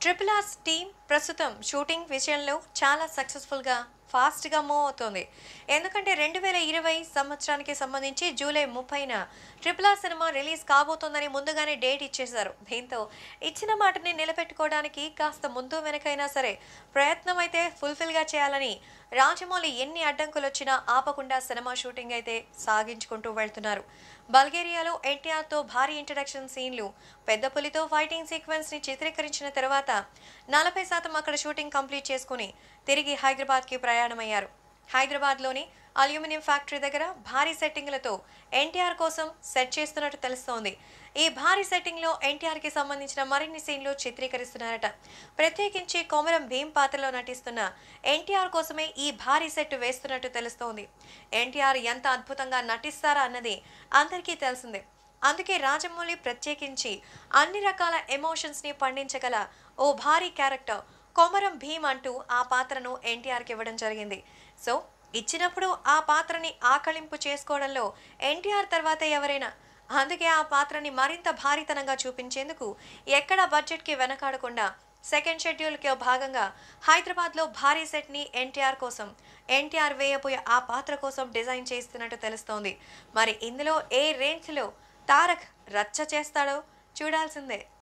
triple Rs team ప్రస్తుతం shooting విషయంలో చాలా సక్సెస్ఫుల్గా ఫాస్ట్గా మూవ్ అవుతోంది ఎందుకంటే రెండు వేల ఇరవై సంవత్సరానికి సంబంధించి జూలై ముప్పైన ట్రిపుల్ ఆర్ సినిమా రిలీజ్ కాబోతోందని ముందుగానే డేట్ ఇచ్చేశారు దీంతో ఇచ్చిన మాటని నిలబెట్టుకోవడానికి కాస్త ముందు వెనకైనా సరే ప్రయత్నం అయితే ఫుల్ఫిల్గా చేయాలని రాజమౌళి ఎన్ని అడ్డంకులు వచ్చినా ఆపకుండా సినిమా షూటింగ్ అయితే సాగించుకుంటూ వెళ్తున్నారు బల్గేరియాలో ఎన్టీఆర్తో భారీ ఇంట్రడక్షన్ సీన్లు పెద్ద పులితో ఫైటింగ్ సీక్వెన్స్ ని చిత్రీకరించిన తర్వాత నలభై శాతం అక్కడ షూటింగ్ కంప్లీట్ చేసుకుని తిరిగి హైదరాబాద్కి ప్రయాణమయ్యారు హైదరాబాద్లోని అల్యూమినియం ఫ్యాక్టరీ దగ్గర భారీ సెట్టింగ్లతో ఎన్టీఆర్ కోసం సెట్ చేస్తున్నట్టు తెలుస్తోంది ఈ భారీ సెట్టింగ్లో ఎన్టీఆర్కి సంబంధించిన మరిన్ని సీన్లు చిత్రీకరిస్తున్నారట ప్రత్యేకించి కొమరం భీం పాత్రలో నటిస్తున్న ఎన్టీఆర్ కోసమే ఈ భారీ సెట్ వేస్తున్నట్టు తెలుస్తోంది ఎన్టీఆర్ ఎంత అద్భుతంగా నటిస్తారా అన్నది అందరికీ తెలిసిందే అందుకే రాజమౌళి ప్రత్యేకించి అన్ని రకాల ఎమోషన్స్ని పండించగల ఓ భారీ క్యారెక్టర్ కొమరం భీమ్ అంటూ ఆ పాత్రను ఎన్టీఆర్కి ఇవ్వడం జరిగింది సో ఇచ్చినప్పుడు ఆ పాత్రని ఆకళింపు చేసుకోవడంలో ఎన్టీఆర్ తర్వాత ఎవరైనా అందుకే ఆ పాత్రని మరింత భారీతనంగా చూపించేందుకు ఎక్కడా బడ్జెట్కి వెనకాడకుండా సెకండ్ షెడ్యూల్కి భాగంగా హైదరాబాద్లో భారీ సెట్ని ఎన్టీఆర్ కోసం ఎన్టీఆర్ వేయబోయే ఆ పాత్ర కోసం డిజైన్ చేస్తున్నట్టు తెలుస్తోంది మరి ఇందులో ఏ రేంజ్లో తారక్ రచ్చ చేస్తాడో చూడాల్సిందే